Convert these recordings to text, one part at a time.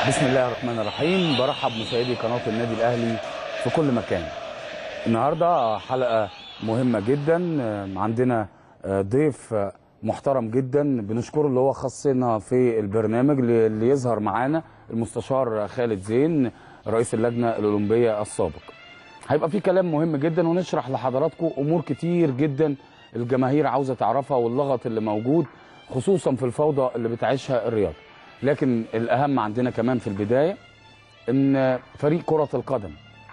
بسم الله الرحمن الرحيم برحب مشاهدي قناه النادي الاهلي في كل مكان النهارده حلقه مهمه جدا عندنا ضيف محترم جدا بنشكره اللي هو خصنا في البرنامج اللي يظهر معانا المستشار خالد زين رئيس اللجنه الاولمبيه السابق هيبقى في كلام مهم جدا ونشرح لحضراتكم امور كتير جدا الجماهير عاوزه تعرفها واللغط اللي موجود خصوصا في الفوضى اللي بتعيشها الرياضه لكن الاهم عندنا كمان في البدايه ان فريق كره القدم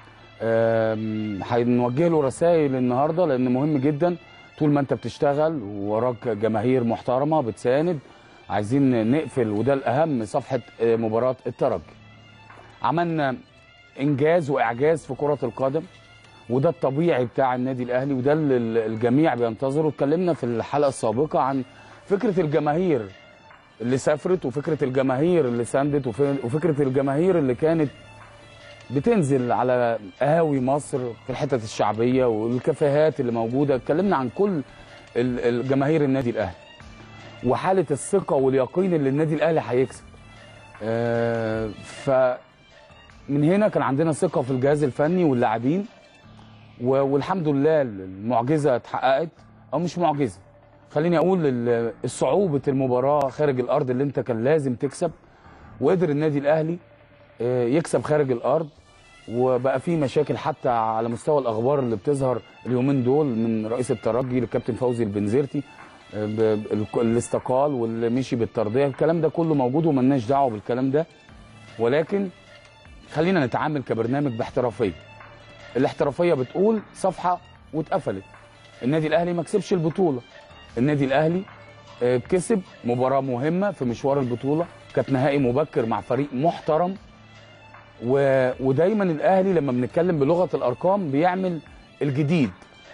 هنوجه له رسائل النهارده لان مهم جدا طول ما انت بتشتغل ووراك جماهير محترمه بتساند عايزين نقفل وده الاهم صفحه مباراه الترجي عملنا انجاز واعجاز في كره القدم وده الطبيعي بتاع النادي الاهلي وده اللي الجميع بينتظره اتكلمنا في الحلقه السابقه عن فكره الجماهير اللي سافرت وفكره الجماهير اللي ساندت وفكره الجماهير اللي كانت بتنزل على قهاوي مصر في الحتت الشعبيه والكافيهات اللي موجوده اتكلمنا عن كل الجماهير النادي الاهلي وحاله الثقه واليقين اللي النادي الاهلي هيكسب آه فمن هنا كان عندنا ثقه في الجهاز الفني واللاعبين والحمد لله المعجزه اتحققت او مش معجزه خليني اقول صعوبه المباراه خارج الارض اللي انت كان لازم تكسب وقدر النادي الاهلي يكسب خارج الارض وبقى في مشاكل حتى على مستوى الاخبار اللي بتظهر اليومين دول من رئيس الترجي للكابتن فوزي البنزرتي اللي استقال واللي مشي بالترضيه الكلام ده كله موجود وملناش دعوه بالكلام ده ولكن خلينا نتعامل كبرنامج باحترافيه الاحترافيه بتقول صفحه واتقفلت النادي الاهلي ما كسبش البطوله النادي الاهلي كسب مباراه مهمه في مشوار البطوله كانت نهائي مبكر مع فريق محترم و... ودايما الاهلي لما بنتكلم بلغه الارقام بيعمل الجديد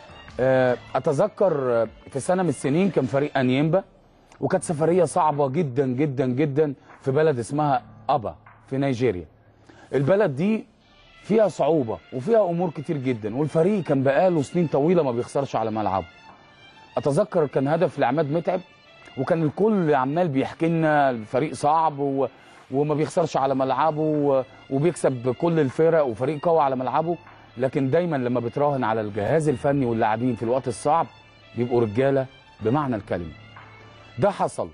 اتذكر في سنه من السنين كان فريق انيمبا وكانت سفريه صعبه جدا جدا جدا في بلد اسمها ابا في نيجيريا البلد دي فيها صعوبه وفيها امور كتير جدا والفريق كان بقاله سنين طويله ما بيخسرش على ملعبه اتذكر كان هدف لعماد متعب وكان الكل عمال بيحكي لنا الفريق صعب و... وما بيخسرش على ملعبه و... وبيكسب كل الفرق وفريق قوي على ملعبه لكن دايما لما بتراهن على الجهاز الفني واللاعبين في الوقت الصعب بيبقوا رجاله بمعنى الكلمه ده حصل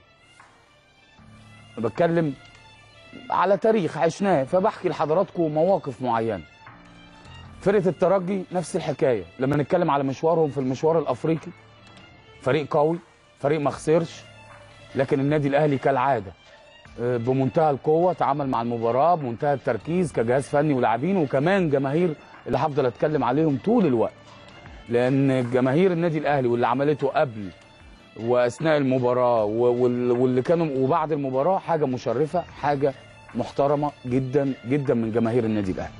بتكلم على تاريخ عشناه فبحكي لحضراتكم مواقف معينه فرقه الترجي نفس الحكايه لما نتكلم على مشوارهم في المشوار الافريقي فريق قوي فريق ما خسرش لكن النادي الاهلي كالعاده بمنتهى القوه تعامل مع المباراه بمنتهى التركيز كجهاز فني ولاعبين وكمان جماهير اللي هفضل اتكلم عليهم طول الوقت لان جماهير النادي الاهلي واللي عملته قبل واثناء المباراه واللي كانوا وبعد المباراه حاجه مشرفه حاجه محترمه جدا جدا من جماهير النادي الاهلي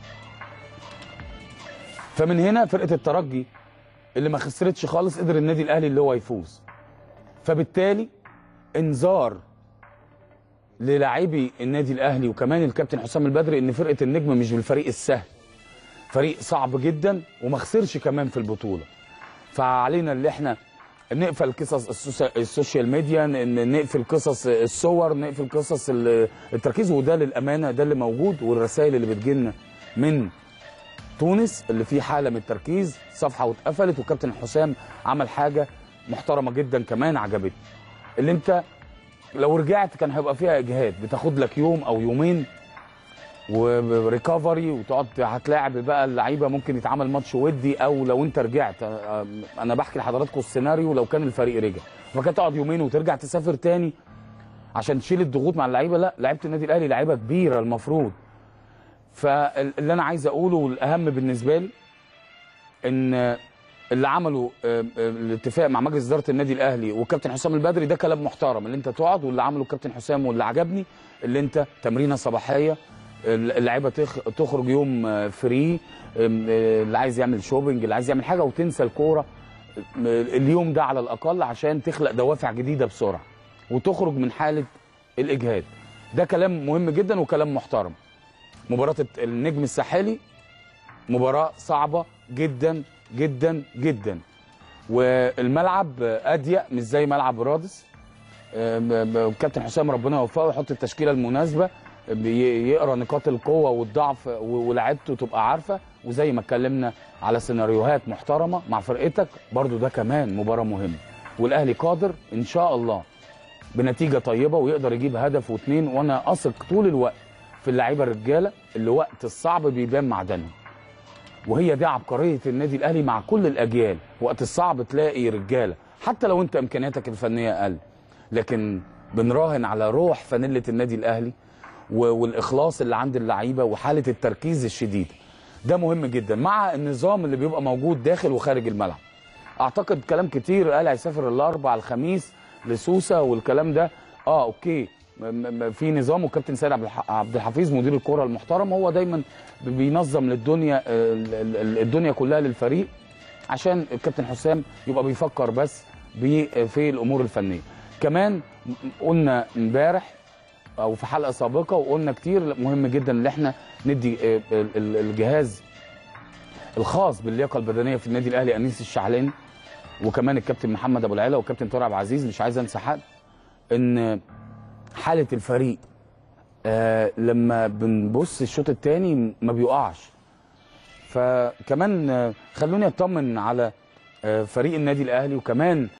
فمن هنا فرقه الترجي اللي ما خسرتش خالص قدر النادي الاهلي اللي هو يفوز فبالتالي انذار للاعبي النادي الاهلي وكمان الكابتن حسام البدري ان فرقه النجم مش بالفريق السهل فريق صعب جدا وما خسرش كمان في البطوله فعلينا اللي احنا نقفل قصص السوشيال ميديا نقفل قصص الصور نقفل قصص التركيز وده للامانه ده اللي موجود والرسائل اللي بتجيلنا من تونس اللي فيه حاله من التركيز صفحه واتقفلت والكابتن حسام عمل حاجه محترمه جدا كمان عجبتني اللي انت لو رجعت كان هيبقى فيها اجهاد بتاخد لك يوم او يومين وريكفري وتقعد هتلاعب بقى اللعيبه ممكن يتعمل ماتش ودي او لو انت رجعت انا بحكي لحضراتكم السيناريو لو كان الفريق رجع فكانت تقعد يومين وترجع تسافر تاني عشان تشيل الضغوط مع اللعيبه لا لعيبه النادي الاهلي لعيبه كبيره المفروض فاللي انا عايز اقوله والاهم بالنسبه لي ان اللي عمله الاتفاق مع مجلس اداره النادي الاهلي والكابتن حسام البدري ده كلام محترم اللي انت تقعد واللي عمله الكابتن حسام واللي عجبني اللي انت تمرينه صباحيه اللعيبه تخرج يوم فري اللي عايز يعمل شوبينج اللي عايز يعمل حاجه وتنسى الكوره اليوم ده على الاقل عشان تخلق دوافع جديده بسرعه وتخرج من حاله الاجهاد ده كلام مهم جدا وكلام محترم مباراه النجم الساحلي مباراه صعبه جدا جدا جدا والملعب اضيق مش زي ملعب رادس كابتن حسام ربنا يوفقه ويحط التشكيله المناسبه بي- يقرا نقاط القوه والضعف و- ولاعيبته تبقى عارفه وزي ما اتكلمنا على سيناريوهات محترمه مع فرقتك برضو ده كمان مباراه مهمه والاهلي قادر ان شاء الله بنتيجه طيبه ويقدر يجيب هدف واثنين وانا اثق طول الوقت في اللعيبه الرجاله اللي وقت الصعب بيبان معدنهم وهي دي عبقريه النادي الاهلي مع كل الاجيال وقت الصعب تلاقي رجاله حتى لو انت امكانياتك الفنيه اقل لكن بنراهن على روح فانيله النادي الاهلي و- والاخلاص اللي عند اللعيبه وحاله التركيز الشديد ده مهم جدا مع النظام اللي بيبقى موجود داخل وخارج الملعب اعتقد كلام كتير قال هيسافر الاربع الخميس لسوسه والكلام ده اه اوكي م- م- في نظام والكابتن سيد عبد الح- عبد الحفيظ مدير الكره المحترم هو دايما بينظم للدنيا ال- ال- ال- الدنيا كلها للفريق عشان الكابتن حسام يبقى بيفكر بس ب- في الامور الفنيه كمان م- قلنا امبارح او في حلقه سابقه وقلنا كتير مهم جدا ان احنا ندي آه، ال- ال- الجهاز الخاص باللياقه البدنيه في النادي الاهلي انيس الشعلاني وكمان الكابتن محمد ابو العلا والكابتن طارق عبد العزيز مش عايز انسى حد ان حاله الفريق آه لما بنبص الشوط الثاني ما بيقعش فكمان آه، خلوني اطمن على آه، فريق النادي الاهلي وكمان